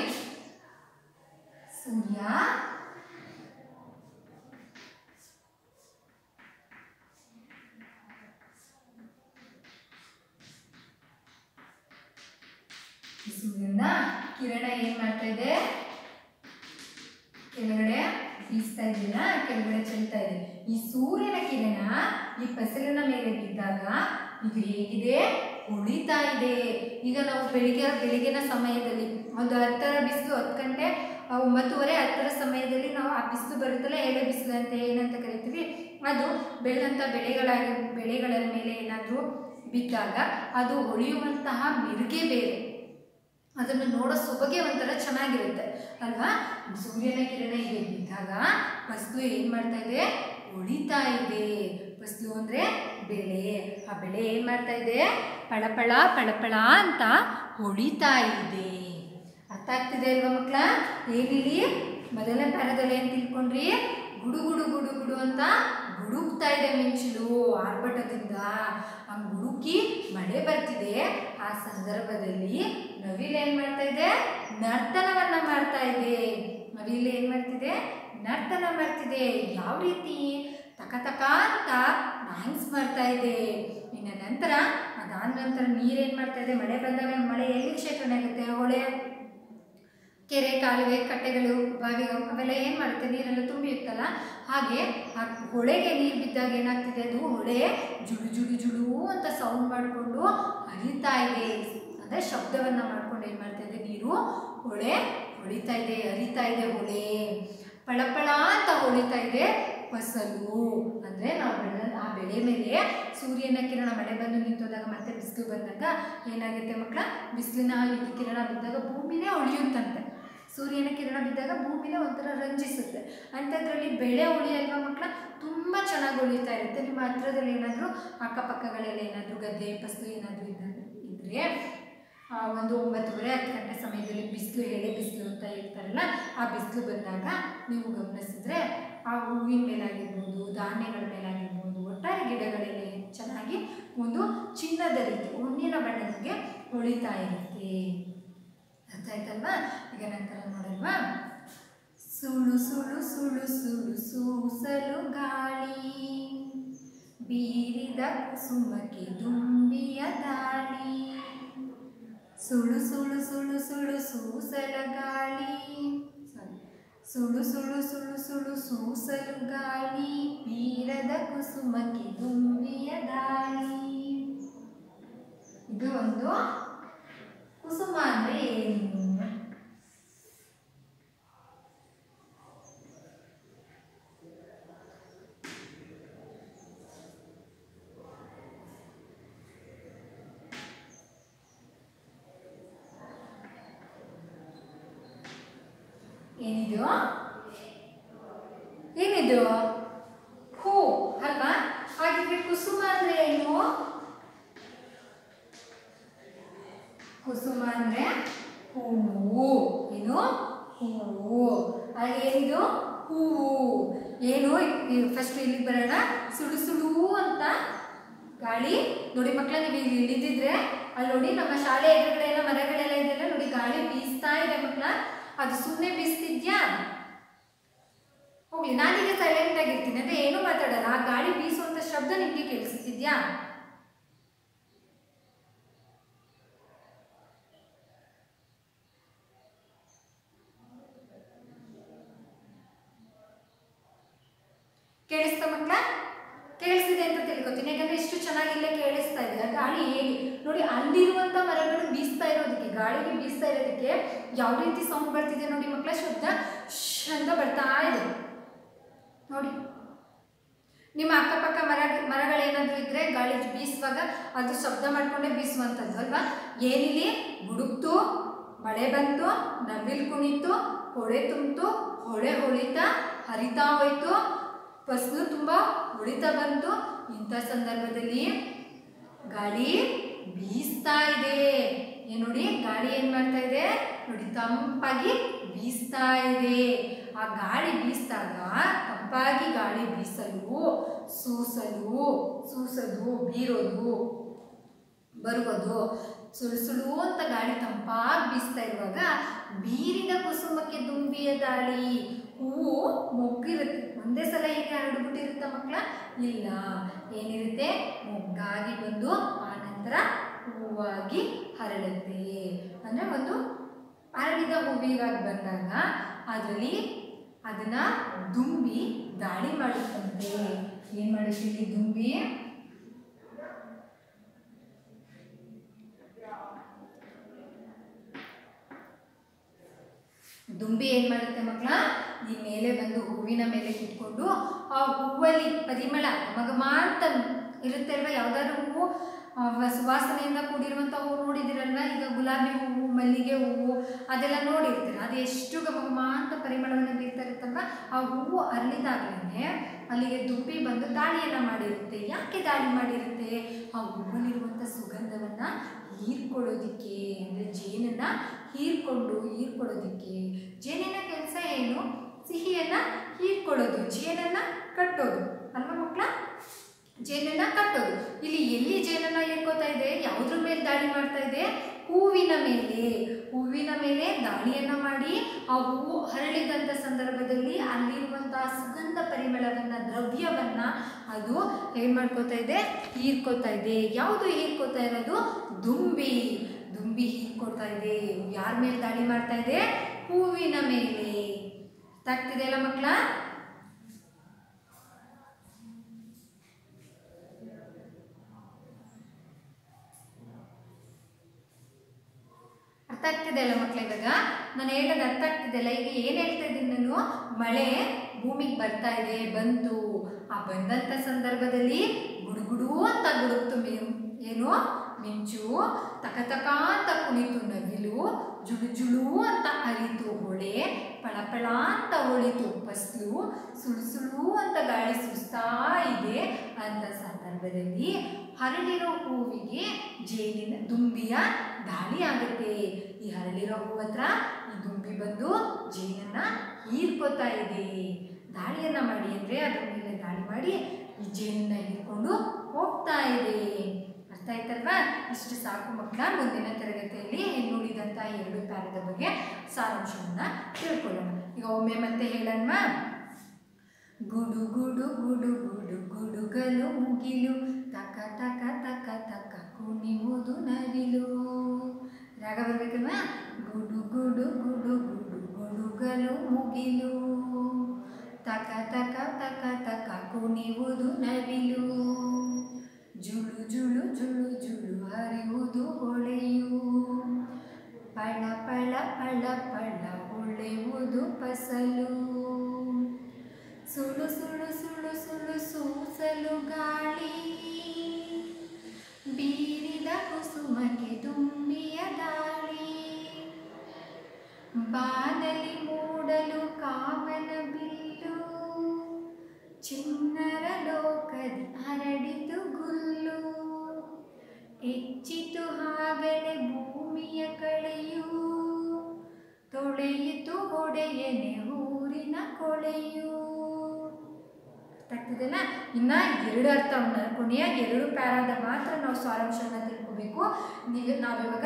ಸೂರ್ಯ ಈ ಸೂರ್ಯನ ಕಿರಣ ಏನ್ ಮಾಡ್ತಾ ಇದೆ ಕೆಳಗಡೆ ಬೀಸ್ತಾ ಇದೆಯಲ್ಲ ಕೆಳಗಡೆ ಚೆಲ್ತಾ ಇದೆ ಈ ಸೂರ್ಯನ ಕಿರಣ ಈ ಫಸಲಿನ ಮೇಲೆ ಬಿದ್ದಾಗ ಇದು ಹೇಗಿದೆ ಹೊಳಿತಾ ಇದೆ ಈಗ ನಾವು ಬೆಳಿಗ್ಗೆ ಬೆಳಗಿನ ಸಮಯದಲ್ಲಿ ಒಂದು ಹತ್ತರ ಬಿಸಿಲು ಹತ್ತು ಗಂಟೆ ಆ, ಒಂಬತ್ತುವರೆ ಹತ್ತರ ಸಮಯದಲ್ಲಿ ನಾವು ಆ ಬಿಸಿಲು ಬರುತ್ತಲ್ಲ ಎಳೆ ಬಿಸಿಲು ಅಂತ ಏನಂತ ಕರಿತೀವಿ ಅದು ಬೆಳೆದಂಥ ಬೆಳೆಗಳಾಗಿ ಬೆಳೆಗಳ ಮೇಲೆ ಏನಾದರೂ ಬಿದ್ದಾಗ ಅದು ಹೊಳೆಯುವಂತಹ ಮಿರುಗೆ ಬೇರೆ ಅದನ್ನು ನೋಡೋ ಸೊಬಗೆ ಒಂಥರ ಚೆನ್ನಾಗಿರುತ್ತೆ ಅಲ್ವಾ ಸೂರ್ಯನ ಕಿರಣ ಹೀಗೆ ಬಿದ್ದಾಗ ಫಸ್ಲು ಏನು ಮಾಡ್ತಾ ಇದೆ ಹೊಳಿತಾ ಇದೆ ಫಸ್ಲು ಅಂದರೆ ಬೆಳೆ ಆ ಬೆಳೆ ಏನು ಮಾಡ್ತಾ ಇದೆ ಪಳಪಳ ಪಳಪಳ ಅಂತ ಹೊಳಿತಾ ಇದೆ ಅರ್ಥ ಆಗ್ತಿದೆ ಅಲ್ವಾ ಮಕ್ಕಳ ಏನಿಲ್ಲಿ ಮೊದಲನೇ ಪ್ಯಾರದಲ್ಲಿ ಏನು ತಿಳ್ಕೊಂಡ್ರಿ ಗುಡು ಗುಡು ಗುಡು ಗುಡು ಅಂತ ಗುಡುಗ್ತಾ ಇದೆ ಮಿಂಚಲು ಆರ್ಭಟದಿಂದ ಆ ಗುಡುಕಿ ಮಳೆ ಬರ್ತಿದೆ ಆ ಸಂದರ್ಭದಲ್ಲಿ ನವಿಲು ಏನ್ ಮಾಡ್ತಾ ಇದೆ ನರ್ತನವನ್ನ ಮಾಡ್ತಾ ಇದೆ ನವಿಲು ಏನ್ ಮಾಡ್ತಿದೆ ನರ್ತನ ಮಾಡ್ತಿದೆ ಯಾವ ರೀತಿ ತಕ ತಕ ಅಂತ ಡ್ಯಾನ್ಸ್ ಮಾಡ್ತಾ ಇದೆ ಇನ್ನು ನಂತರ ಅದಾದ ನಂತರ ನೀರೇನ್ ಮಾಡ್ತಾ ಇದೆ ಮಳೆ ಬಂದಾಗ ಮಳೆ ಎಲ್ಲಿ ಶೇಖರಣೆ ಆಗುತ್ತೆ ಹೊಳೆ ಕೆರೆ ಕಾಲುವೆ ಕಟ್ಟೆಗಳು ಬಾವಿ ಅವೆಲ್ಲ ಏನು ಮಾಡುತ್ತೆ ನೀರೆಲ್ಲ ತುಂಬಿ ಇರ್ತಲ್ಲ ಹಾಗೆ ಆ ಹೊಳೆಗೆ ನೀರು ಬಿದ್ದಾಗ ಏನಾಗ್ತಿದೆ ಅದು ಹೊಳೆ ಜುಡು ಜುಡು ಜುಡು ಅಂತ ಸೌಂಡ್ ಮಾಡಿಕೊಂಡು ಹರಿತಾ ಇದೆ ಅಂದರೆ ಶಬ್ದವನ್ನು ಮಾಡ್ಕೊಂಡು ಏನು ಮಾಡ್ತಾ ಇದೆ ನೀರು ಹೊಳೆ ಹೊಳಿತಾ ಇದೆ ಹರಿತಾ ಇದೆ ಹೊಳೆ ಪಳಪಳ ಅಂತ ಹೊಳಿತಾ ಇದೆ ಫಸಲು ಅಂದರೆ ನಾವು ಬೆಳೆ ಆ ಬೆಳೆ ಮೇಲೆ ಸೂರ್ಯನ ಕಿರಣ ಮಳೆ ಬಂದು ನಿಂತೋದಾಗ ಮತ್ತೆ ಬಿಸಿಲು ಬಿಸಿಲು ಬಂದಾಗ ಏನಾಗುತ್ತೆ ಮಕ್ಕಳ ಬಿಸಿಲಿನ ಇದು ಕಿರಣ ಬಿದ್ದಾಗ ಭೂಮಿನೇ ಉಳಿಯುತ್ತಂತೆ ಸೂರ್ಯನ ಕಿರಣ ಬಿದ್ದಾಗ ಭೂಮಿನೇ ಒಂಥರ ರಂಜಿಸುತ್ತೆ ಅಂಥದ್ರಲ್ಲಿ ಬೆಳೆ ಉಳಿಯಲ್ವಾ ಮಕ್ಕಳ ತುಂಬ ಚೆನ್ನಾಗಿ ಉಳಿತಾ ಇರುತ್ತೆ ನಿಮ್ಮ ಹತ್ರದಲ್ಲಿ ಏನಾದರೂ ಅಕ್ಕಪಕ್ಕಗಳಲ್ಲಿ ಏನಾದರೂ ಗದ್ದೆ ಫಸಲು ಏನಾದರೂ ಇದ್ದರೆ ಇದ್ದರೆ ಆ, ಒಂದು ಒಂಬತ್ತುವರೆ ಹತ್ತು ಗಂಟೆ ಸಮಯದಲ್ಲಿ ಬಿಸಿಲು ಎಳೆ ಬಿಸಿಲು ಅಂತ ಇರ್ತಾರಲ್ಲ ಆ ಬಿಸಿಲು ಬಂದಾಗ ನೀವು ಗಮನಿಸಿದ್ರೆ ಆ ಹೂವಿನ ಮೇಲಾಗಿರ್ಬೋದು ಧಾನ್ಯಗಳ ಮೇಲಾಗಿರ್ಬೋದು ಒಟ್ಟಾರೆ ಗಿಡಗಳಲ್ಲಿ ಚೆನ್ನಾಗಿ ಒಂದು ಚಿನ್ನದ ರೀತಿ ಹುಣ್ಣಿನ ಬಣ್ಣಕ್ಕೆ ಹೊಳಿತಾ ಇರುತ್ತೆ ಅರ್ಥ ಆಯ್ತಲ್ವಾ ಈಗ ನಂತರ ನೋಡಲ್ವಾ ಸುಳು ಸುಳು ಸುಳು ಸುಳು ಸೂಸಲು ಗಾಳಿ ಬೀರಿದ ಕುಸುಮಕ್ಕೆ ದುಂಬಿಯ ದಾಳಿ ಸುಳು ಸುಳು ಸುಳು ಸುಳು ಸೂಸಲ ಗಾಳಿ Sorry. ಸುಳು ಸುಳು ಸುಳು ಸುಳು ಸೂಸಲು ಗಾಳಿ ಬೀರದ ಕುಸುಮಕ್ಕೆ ದುಂಬಿಯ ದಾಳಿ ಇದು ಒಂದು ಕುಸುಮ ಅಂದ್ರೆ ಏನು ಏನಿದು ಏನಿದು ಹೂ ಅಲ್ವಾ ಹಾಗಿದ್ರೆ ಕುಸುಮ ಅಂದ್ರೆ ಏನು ಕುಸುಮ ಅಂದ್ರೆ ಹೂವು ಏನು ಹೂವು ಹಾಗೆ ಏನಿದು ಹೂವು ಏನು ಫಸ್ಟ್ ಇಲ್ಲಿಗೆ ಬರೋಣ ಸುಡು ಸುಡು ಅಂತ ಗಾಳಿ ನೋಡಿ ಮಕ್ಕಳ ನೀವು ಇಲ್ಲಿ ಇಳಿದಿದ್ರೆ ಅಲ್ಲಿ ನೋಡಿ ನಮ್ಮ ಶಾಲೆ ಎದುರುಗಡೆ ಮರಗಳೆಲ್ಲ ಇದೆಯಲ್ಲ ನೋಡಿ ಗಾಳಿ ಬೀಸ್ತಾ ಇದೆ ಮಕ್ಕಳ ಅದು ಸುಮ್ಮನೆ ಬೀಸ್ತಿದ್ಯಾ ಹೋಗ್ಲಿ ನಾನೀಗ ಸೈಲೆಂಟ್ ಆಗಿರ್ತೀನಿ ಅಂದ್ರೆ ಏನು ಮಾತಾಡಲ್ಲ ಆ ಗಾಳಿ ಬೀಸುವಂತ ಶಬ್ದ ನಿಮ್ಗೆ ಕೇಳಿಸ್ತಿದ್ಯಾ ಕೇಳಿಸ್ತಾ ಮಕ್ಕಳ ಕೇಳಿಸ್ತಿದೆ ಅಂತ ತಿಳ್ಕೊತೀನಿ ಯಾಕಂದ್ರೆ ಎಷ್ಟು ಚೆನ್ನಾಗಿ ಇಲ್ಲೇ ಕೇಳಿಸ್ತಾ ಇದೆ ಆ ಗಾಳಿ ಹೇಗೆ ನೋಡಿ ಅಲ್ಲಿರುವಂತ ಮರಗಳು ಬೀಸ್ತಾ ಇರೋದಕ್ಕೆ ಗಾಳಿಗೆ ಬೀಸ್ತಾ ಇರೋದಕ್ಕೆ ಯಾವ ರೀತಿ ಸೌಂಡ್ ಬರ್ತಿದೆ ನೋಡಿ ಮಕ್ಕಳ ಶಬ್ದ ಶ್ ಅಂತ ಬರ್ತಾ ಇದೆ ನೋಡಿ ನಿಮ್ಮ ಅಕ್ಕಪಕ್ಕ ಮರ ಮರಗಳೇನಾದ್ರೂ ಇದ್ರೆ ಗಾಳಿ ಬೀಸುವಾಗ ಅದು ಶಬ್ದ ಮಾಡ್ಕೊಂಡೇ ಬೀಸುವಂಥದ್ದು ಅಲ್ವಾ ಏನಿಲ್ಲಿ ಗುಡುಕ್ತು ಮಳೆ ಬಂತು ನವಿಲ್ ಕುಣಿತು ಹೊಳೆ ತುಂಬಿತು ಹೊಳೆ ಹೊಳಿತಾ ಹರಿತಾ ಹೋಯ್ತು ಫಸಲು ತುಂಬ ಹೊಳಿತಾ ಬಂತು ಇಂಥ ಸಂದರ್ಭದಲ್ಲಿ ಗಾಳಿ ಬೀಸ್ತಾ ಇದೆ ಏನ್ ನೋಡಿ ಗಾಳಿ ಏನ್ ಮಾಡ್ತಾ ಇದೆ ನೋಡಿ ತಂಪಾಗಿ ಬೀಸ್ತಾ ಇದೆ ಆ ಗಾಳಿ ಬೀಸ್ದಾಗ ತಂಪಾಗಿ ಗಾಳಿ ಬೀಸಲು ಸೂಸಲು ಸೂಸದು ಬೀರೋದು ಬರುವುದು ಸುಳು ಸುಳು ಅಂತ ಗಾಳಿ ತಂಪಾಗಿ ಬೀಸ್ತಾ ಇರುವಾಗ ಬೀರಿದ ಕುಸುಮಕ್ಕೆ ದುಂಬಿಯ ದಾಳಿ ಹೂವು ಮೊಗ್ಗಿರುತ್ತೆ ಒಂದೇ ಸಲ ಹೀಗೆ ಹರಡ್ಬಿಟ್ಟಿರುತ್ತ ಮಕ್ಕಳ ಇಲ್ಲ ಏನಿರುತ್ತೆ ಮೊಗ್ಗಾಗಿ ಬಂದು ಆ ನಂತರ ಹೂವಾಗಿ ಹರಡುತ್ತೆ ಅಂದರೆ ಒಂದು ಹರಡಿದ ಹೂವಿಗಾಗಿ ಬಂದಾಗ ಅದರಲ್ಲಿ ಅದನ್ನ ದುಂಬಿ ದಾಳಿ ಮಾಡುತ್ತಂತೆ ಏನ್ ಮಾಡುತ್ತೆ ಇಲ್ಲಿ ದುಂಬಿ ದುಂಬಿ ಏನ್ ಮಾಡುತ್ತೆ ಮಕ್ಕಳ ಈ ಮೇಲೆ ಬಂದು ಹೂವಿನ ಮೇಲೆ ಕುತ್ಕೊಂಡು ಆ ಹೂವಲ್ಲಿ ಪರಿಮಳ ಘಮಘಮ ಅಂತ ಇರುತ್ತೆ ಅಲ್ವಾ ಯಾವ್ದಾದ್ರು ಹೂವು ಆ, ವ- ಸುವಾಸನೆಯಿಂದ ಕೂಡಿರುವಂಥ ಹೂವು ನೋಡಿದಿರಲ್ವಾ ಈಗ ಗುಲಾಬಿ ಹೂವು ಮಲ್ಲಿಗೆ ಹೂವು ಅದೆಲ್ಲ ನೋಡಿರ್ತೀರ ಅದು ಎಷ್ಟು ಘಮಘಮ ಅಂತ ಪರಿಮಳವನ್ನು ಬೀರ್ತಾ ಇರುತ್ತಲ್ವಾ ಆ ಹೂವು ಅರಳಿದಾಗಲೇ ಅಲ್ಲಿಗೆ ದುಂಬಿ ಬಂದು ದಾಳಿಯನ್ನ ಮಾಡಿರುತ್ತೆ ಯಾಕೆ ದಾಳಿ ಮಾಡಿರುತ್ತೆ ಆ ಹೂವಲ್ಲಿರುವಂಥ ಸುಗಂಧವನ್ನ ಹೀರ್ಕೊಳ್ಳೋದಿಕ್ಕೆ ಅಂದರೆ ಜೇನನ್ನ ಹೀರ್ಕೊಂಡು ಹೀರ್ಕೊಳ್ಳೋದಿಕ್ಕೆ ಜೇನಿನ ಕೆಲಸ ಏನು ಸಿಹಿಯನ್ನ ಹೀರ್ಕೊಳ್ಳೋದು ಜೇನನ್ನ ಕಟ್ಟೋದು ಅಲ್ವಾ ಮಕ್ಕಳ ಜೇನನ್ನ ಕಟ್ಟೋದು ಇಲ್ಲಿ ಎಲ್ಲಿ ಜೇನನ್ನ ಹೀರ್ಕೋತಾ ಇದೆ ಯಾವುದ್ರ ಮೇಲೆ ದಾಳಿ ಮಾಡ್ತಾ ಇದೆ ಹೂವಿನ ಮೇಲೆ ಹೂವಿನ ಮೇಲೆ ದಾಳಿಯನ್ನ ಮಾಡಿ ಆ ಹೂವು ಹರಳಿದಂಥ ಸಂದರ್ಭದಲ್ಲಿ ಅಲ್ಲಿರುವಂತಹ ಸುಗಂಧ ಪರಿಮಳವನ್ನ ದ್ರವ್ಯವನ್ನ ಅದು ಏನ್ ಮಾಡ್ಕೋತಾ ಇದೆ ಹೀರ್ಕೋತಾ ಇದೆ ಯಾವುದು ಹೀರ್ಕೋತಾ ಇರೋದು ದುಂಬಿ ದುಂಬಿ ಹೀರ್ಕೋತಾ ಇದೆ ಯಾರ ಮೇಲೆ ದಾಳಿ ಮಾಡ್ತಾ ಇದೆ ಹೂವಿನ ಮೇಲೆ ಅರ್ಥ ಆಗ್ತಿದೆಯಲ್ಲ ಮಕ್ಕಳ ಅರ್ಥ ಆಗ್ತಿದೆ ಅಲ್ಲ ಮಕ್ಳ ಇವಾಗ ನಾನು ಹೇಳೋದು ಅರ್ಥ ಆಗ್ತಿದೆಯಲ್ಲ ಈಗ ಏನು ಹೇಳ್ತಾ ಇದ್ದೀನಿ ನಾನು ಮಳೆ ಭೂಮಿಗೆ ಬರ್ತಾ ಇದೆ ಬಂತು ಆ ಬಂದಂಥ ಸಂದರ್ಭದಲ್ಲಿ ಗುಡುಗುಡು ಅಂತ ಗುಡುಕ್ತು ಮೇ- ಏನು ಮಿಂಚು ತಕ ತಕ ಅಂತ ಕುಣಿತು ನವಿಲು ಜುಳು ಜುಳು ಅಂತ ಅರಿತು ಹೊಳೆ ಪಳಪಳ ಅಂತ ಹೊಳಿತು ಫಸ್ಲು ಸುಳು ಸುಳು ಅಂತ ಗಾಳಿ ಸುಸ್ತಾ ಇದೆ ಅಂತ ಸಂದರ್ಭದಲ್ಲಿ ಹರಳಿರೋ ಹೂವಿಗೆ ಜೇನಿನ ದುಂಬಿಯ ದಾಳಿ ಆಗುತ್ತೆ ಈ ಹರಳಿರೋ ಹೂವ ಹತ್ರ ಈ ದುಂಬಿ ಬಂದು ಜೇನನ್ನ ಹೀರ್ಕೋತಾ ಇದೆ ದಾಳಿಯನ್ನ ಮಾಡಿ ಅಂದ್ರೆ ಅದ್ರ ಮೇಲೆ ದಾಳಿ ಮಾಡಿ ಈ ಜೇನನ್ನ ಹೀರ್ಕೊಂಡು ಹೋಗ್ತಾ ಇದೆ ಅರ್ಥ ಆಯ್ತಲ್ವಾ ಇಷ್ಟು ಸಾಕು ಮಕ್ಕಳ ಮುಂದಿನ ತರಗತಿಯಲ್ಲಿ ನುಡಿದಂತಹ ಎರಡು ಪ್ಯಾರದ ಬಗ್ಗೆ ಸಾರಾಂಶವನ್ನ ತಿಳ್ಕೊಳ್ಳೋಣ ಈಗ ಒಮ್ಮೆ ಮತ್ತೆ ಹೇಳೋಣ ಗುಡು ಗುಡು ಗುಡು ಗುಡು ಗುಡುಗಲು ಮುಗಿಲು ತಕ ತಕ ತಕ ತಕ ಕುಣಿಯುವುದು ನವಿಲು ರಾಗ ಬರ್ಬೇಕಲ್ವಾ ಗುಡು ಗುಡು ಗುಡು ಗುಡು ಗುಡುಗಲು ಮುಗಿಲು ತಕ ತಕ ತಕ ತಕ ಕುಣಿಯುವುದು ನವಿಲು ಜುಳು ಜುಳು ಜುಳು ಜುಳು ಹರಿಯುವುದು ಹೊಳೆಯು ಪಳ ಪಳ ಪಳ ಪಳ ಹೊಳೆಯುವುದು ಫಸಲು ಸುಳು ಸುಳು ಸುಳು ಸುಳು ಸೂಸಲು ಗಾಳಿ ಬೀರಿದ ಕುಸುಮಕ್ಕೆ ತುಂಬಿಯ ದಾಳಿ ಬಾನಲಿ ಮೂಡಲು ಕಾಮನ ಬಿಲ್ಲು ಚಿನ್ನರ ಲೋಕದಿ ಹರಡಿತು ಗುಲ್ಲು ಹೆಚ್ಚಿತು ಹಾಗಲೇ ಭೂಮಿಯ ಕಳೆಯು ತೊಳೆಯಿತು ಹೊಡೆಯನೆ ಊರಿನ ಕೊಳೆಯು ಅರ್ಥ ಆಗ್ತಿದೆಲ್ಲ ಇನ್ನ ಎರಡು ಅರ್ಥವನ್ನ ಕೊನೆಯ ಎರಡು ಪ್ಯಾರಾದ ಮಾತ್ರ ನಾವು ಸಾರಾಂಶವನ್ನ ತಿಳ್ಕೋಬೇಕು ನೀವು ನಾವಿವಾಗ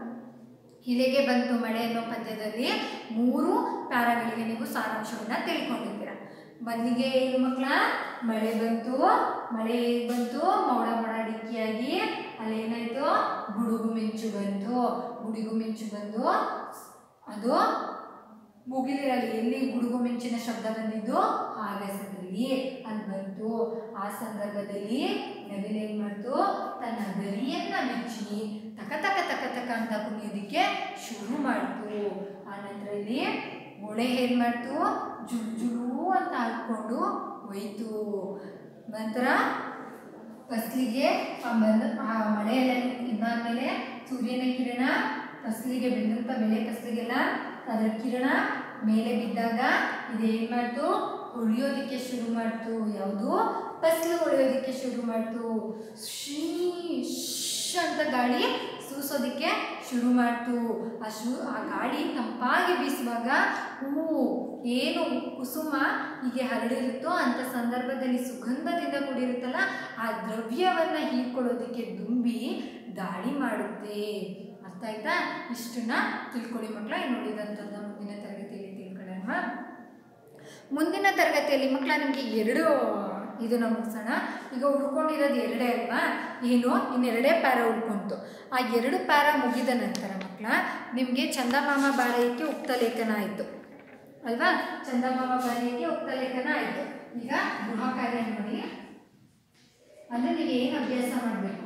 ಇಲೆಗೆ ಬಂತು ಮಳೆ ಅನ್ನೋ ಪದ್ಯದಲ್ಲಿ ಮೂರು ಪ್ಯಾರಾಗಳಿಗೆ ನೀವು ಸಾರಾಂಶವನ್ನ ತಿಳ್ಕೊಂಡಿದ್ದೀರ ಮೊದಲಿಗೆ ಏನು ಮಕ್ಕಳ ಮಳೆ ಬಂತು ಮಳೆ ಬಂತು ಮೋಡ ಮೋಡ ಡಿಕ್ಕಿಯಾಗಿ ಅಲ್ಲೇನಾಯ್ತು ಗುಡುಗು ಮಿಂಚು ಬಂತು ಗುಡುಗು ಮಿಂಚು ಬಂದು ಅದು ಮುಗಿಲಿರಲಿ ಎಲ್ಲಿ ಗುಡುಗು ಮಿಂಚಿನ ಶಬ್ದ ಬಂದಿದ್ದು ಆಗಸದಲ್ಲಿ ಅಲ್ಲಿ ಬಂತು ಆ ಸಂದರ್ಭದಲ್ಲಿ ನವಿಲು ಏನ್ ಮಾಡ್ತು ತನ್ನ ಗರಿಯನ್ನ ಬಿಚ್ಚಿ ತಕ ತಕ ತಕ ತಕ ಅಂತ ಕುಣಿಯೋದಕ್ಕೆ ಶುರು ಮಾಡ್ತು ಆ ನಂತರ ಇಲ್ಲಿ ಮೊಳೆ ಏನ್ ಮಾಡ್ತು ಜುಳು ಜುಳು ಅಂತ ಹಾಕೊಂಡು ಹೋಯ್ತು ನಂತರ ಫಸ್ಲಿಗೆ ಆ ಬಂದ ಆ ಮಳೆಯೆಲ್ಲ ಇದ್ದಾದ್ಮೇಲೆ ಸೂರ್ಯನ ಕಿರಣ ಫಸ್ಲಿಗೆ ಬೆಂದಂತ ಬೆಳೆ ಫಸ್ಲಿಗೆಲ್ಲ ಅದರ ಕಿರಣ ಮೇಲೆ ಬಿದ್ದಾಗ ಇದೇನ್ ಮಾಡ್ತು ಉಳಿಯೋದಕ್ಕೆ ಶುರು ಮಾಡ್ತು ಯಾವುದು ಫಸ್ಲು ಉಳಿಯೋದಕ್ಕೆ ಶುರು ಮಾಡ್ತು ಶೀ ಶ್ ಅಂತ ಗಾಳಿ ಸೂಸೋದಕ್ಕೆ ಶುರು ಮಾಡ್ತು ಆ ಶು ಆ ಗಾಳಿ ತಂಪಾಗಿ ಬೀಸುವಾಗ ಹೂವು ಏನು ಕುಸುಮ ಹೀಗೆ ಹರಡಿರುತ್ತೋ ಅಂಥ ಸಂದರ್ಭದಲ್ಲಿ ಸುಗಂಧದಿಂದ ಕೂಡಿರುತ್ತಲ್ಲ ಆ ದ್ರವ್ಯವನ್ನ ಹೀರ್ಕೊಳ್ಳೋದಕ್ಕೆ ದುಂಬಿ ದಾಳಿ ಮಾಡುತ್ತೆ ಅರ್ಥ ಆಯ್ತಾ ಇಷ್ಟನ್ನ ತಿಳ್ಕೊಳ್ಳಿ ಮಕ್ಕಳ ನೋಡಿದಂಥದ್ದು ಮುಂದಿನ ತರಗತಿಯಲ್ಲಿ ತಿಳ್ಕೊಳ್ಳೋಣ ಮುಂದಿನ ತರಗತಿಯಲ್ಲಿ ಮಕ್ಕಳ ನಿಮಗೆ ಎರಡು ಇದನ್ನ ಮುಗಿಸೋಣ ಈಗ ಉಳ್ಕೊಂಡಿರೋದು ಎರಡೇ ಅಲ್ವಾ ಏನು ಇನ್ನೆರಡೇ ಪ್ಯಾರ ಉಳ್ಕೊಂತು ಆ ಎರಡು ಪ್ಯಾರ ಮುಗಿದ ನಂತರ ಮಕ್ಕಳ ನಿಮಗೆ ಚಂದಮಾಮ ಬಾಳೆಯಕ್ಕೆ ಉಕ್ತ ಲೇಖನ ಆಯಿತು ಅಲ್ವಾ ಚಂದಮಾಮ ಬಾಳೆಯಕ್ಕೆ ಉಕ್ತ ಲೇಖನ ಆಯಿತು ಈಗ ಗೃಹ ಕಾರ್ಯ ನೋಡಿ ಅಂದರೆ ನೀವು ಏನು ಅಭ್ಯಾಸ ಮಾಡಬೇಕು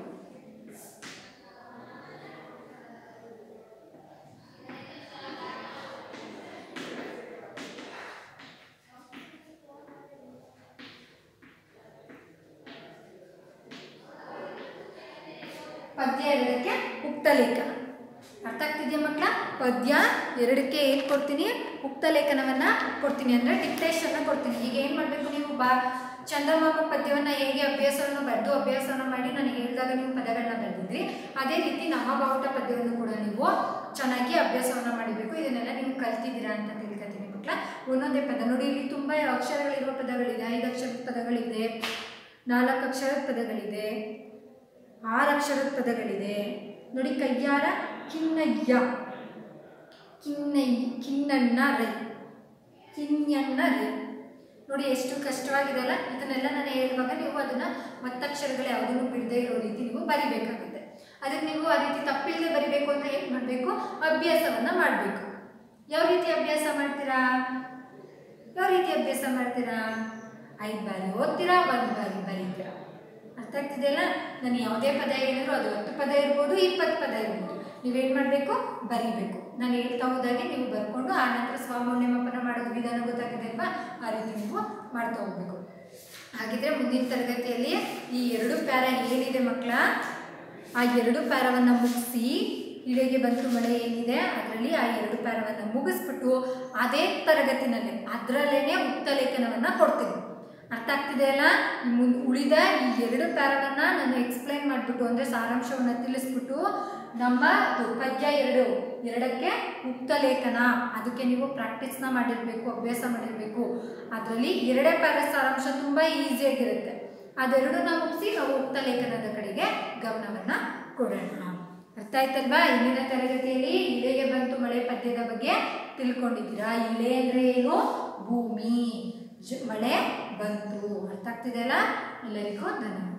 ಪದ್ಯ ಎರಡಕ್ಕೆ ಉಕ್ತ ಲೇಖನ ಅರ್ಥ ಆಗ್ತಿದೆಯಾ ಮಕ್ಕಳ ಪದ್ಯ ಎರಡಕ್ಕೆ ಏನು ಕೊಡ್ತೀನಿ ಉಕ್ತ ಲೇಖನವನ್ನು ಕೊಡ್ತೀನಿ ಅಂದರೆ ಡಿಕ್ಟೇಷನ್ನ ಕೊಡ್ತೀನಿ ಈಗ ಏನು ಮಾಡಬೇಕು ನೀವು ಬಾ ಚಂದಮಾಮ ಪದ್ಯವನ್ನು ಹೇಗೆ ಅಭ್ಯಾಸವನ್ನು ಬರೆದು ಅಭ್ಯಾಸವನ್ನು ಮಾಡಿ ನಾನು ಹೇಳಿದಾಗ ನೀವು ಪದಗಳನ್ನ ಬರೆದಿದ್ರಿ ಅದೇ ರೀತಿ ನಮ್ಮ ಬಾವುಟ ಪದ್ಯವನ್ನು ಕೂಡ ನೀವು ಚೆನ್ನಾಗಿ ಅಭ್ಯಾಸವನ್ನು ಮಾಡಬೇಕು ಇದನ್ನೆಲ್ಲ ನೀವು ಕಲ್ತಿದ್ದೀರಾ ಅಂತ ತಿಳ್ಕೊತೀನಿ ಮಕ್ಕಳ ಒಂದೊಂದೇ ಪದ ನೋಡಿ ಇಲ್ಲಿ ತುಂಬ ಅಕ್ಷರಗಳಿರುವ ಪದಗಳಿದೆ ಐದು ಅಕ್ಷರದ ಪದಗಳಿದೆ ನಾಲ್ಕು ಅಕ್ಷರದ ಪದಗಳಿದೆ ಆರು ಅಕ್ಷರದ ಪದಗಳಿದೆ ನೋಡಿ ಕಯ್ಯಾರ ಕಿನ್ನಯ್ಯ ಕಿನ್ನೈ ಕಿನ್ನಣ್ಣ ರೈ ಕಿನ್ಯಣ್ಣ ರೈ ನೋಡಿ ಎಷ್ಟು ಕಷ್ಟವಾಗಿದೆ ಅಲ್ಲ ಇದನ್ನೆಲ್ಲ ನಾನು ಹೇಳುವಾಗ ನೀವು ಅದನ್ನ ಒತ್ತಕ್ಷರಗಳು ಯಾವುದನ್ನು ಬಿಡದೇ ಇರೋ ರೀತಿ ನೀವು ಬರಿಬೇಕಾಗುತ್ತೆ ಅದಕ್ಕೆ ನೀವು ಆ ರೀತಿ ತಪ್ಪಿಲ್ಲದೆ ಬರಿಬೇಕು ಅಂತ ಏನು ಮಾಡಬೇಕು ಅಭ್ಯಾಸವನ್ನ ಮಾಡಬೇಕು ಯಾವ ರೀತಿ ಅಭ್ಯಾಸ ಮಾಡ್ತೀರಾ ಯಾವ ರೀತಿ ಅಭ್ಯಾಸ ಮಾಡ್ತೀರಾ ಐದು ಬಾರಿ ಓದ್ತೀರಾ ಒಂದು ಬಾರಿ ಬರೀತೀರಾ ಅರ್ಥ ಆಗ್ತಿದೆಯಲ್ಲ ನಾನು ಯಾವುದೇ ಪದ ಹೇಳಿದ್ರು ಅದು ಹತ್ತು ಪದ ಇರ್ಬೋದು ಇಪ್ಪತ್ತು ಪದ ಇರ್ಬೋದು ನೀವೇನು ಮಾಡಬೇಕು ಬರೀಬೇಕು ನಾನು ಹೇಳ್ತಾ ಹೋದಾಗೆ ನೀವು ಬರ್ಕೊಂಡು ಆ ನಂತರ ಸ್ವಮೌಲ್ಯಮಾಪನ ಮಾಡೋದು ವಿಧಾನ ಗೊತ್ತಾಗಿದೆ ಅಲ್ವಾ ಆ ರೀತಿ ನೀವು ಮಾಡ್ತಾ ಹೋಗ್ಬೇಕು ಹಾಗಿದ್ರೆ ಮುಂದಿನ ತರಗತಿಯಲ್ಲಿ ಈ ಎರಡು ಪ್ಯಾರ ಏನಿದೆ ಮಕ್ಕಳ ಆ ಎರಡು ಪ್ಯಾರವನ್ನು ಮುಗಿಸಿ ಇಳೆಗೆ ಬಂತು ಮಳೆ ಏನಿದೆ ಅದರಲ್ಲಿ ಆ ಎರಡು ಪ್ಯಾರವನ್ನು ಮುಗಿಸ್ಬಿಟ್ಟು ಅದೇ ತರಗತಿನಲ್ಲಿ ಅದರಲ್ಲೇ ಉಕ್ತಲೇಖನವನ್ನು ಕೊಡ್ತೀನಿ ಅರ್ಥ ಆಗ್ತಿದೆ ಅಲ್ಲ ಈ ಮುಂದೆ ಉಳಿದ ಈ ಎರಡು ಪ್ಯಾರವನ್ನು ನಾನು ಎಕ್ಸ್ಪ್ಲೈನ್ ಮಾಡಿಬಿಟ್ಟು ಅಂದರೆ ಸಾರಾಂಶವನ್ನು ತಿಳಿಸ್ಬಿಟ್ಟು ನಮ್ಮ ಅದು ಪದ್ಯ ಎರಡು ಎರಡಕ್ಕೆ ಉಕ್ತ ಲೇಖನ ಅದಕ್ಕೆ ನೀವು ಪ್ರಾಕ್ಟೀಸ್ನ ಮಾಡಿರಬೇಕು ಅಭ್ಯಾಸ ಮಾಡಿರಬೇಕು ಅದರಲ್ಲಿ ಎರಡೇ ಪ್ಯಾರ ಸಾರಾಂಶ ತುಂಬ ಈಸಿಯಾಗಿರುತ್ತೆ ಅದೆರಡನ್ನ ಮುಗಿಸಿ ನಾವು ಉಕ್ತ ಲೇಖನದ ಕಡೆಗೆ ಗಮನವನ್ನು ಕೊಡೋಣ ಅರ್ಥ ಆಯ್ತಲ್ವಾ ಇಂದಿನ ತರಗತಿಯಲ್ಲಿ ಇಳೆಗೆ ಬಂತು ಮಳೆ ಪದ್ಯದ ಬಗ್ಗೆ ತಿಳ್ಕೊಂಡಿದ್ದೀರಾ ಇಳೆ ಅಂದ್ರೆ ಏನು ಭೂಮಿ ಜ- ಮಳೆ ಬಂತು ಅರ್ಥ ಆಗ್ತಿದೆಯಲ್ಲ ಎಲ್ಲರಿಗೂ ಧನ್ಯವಾದ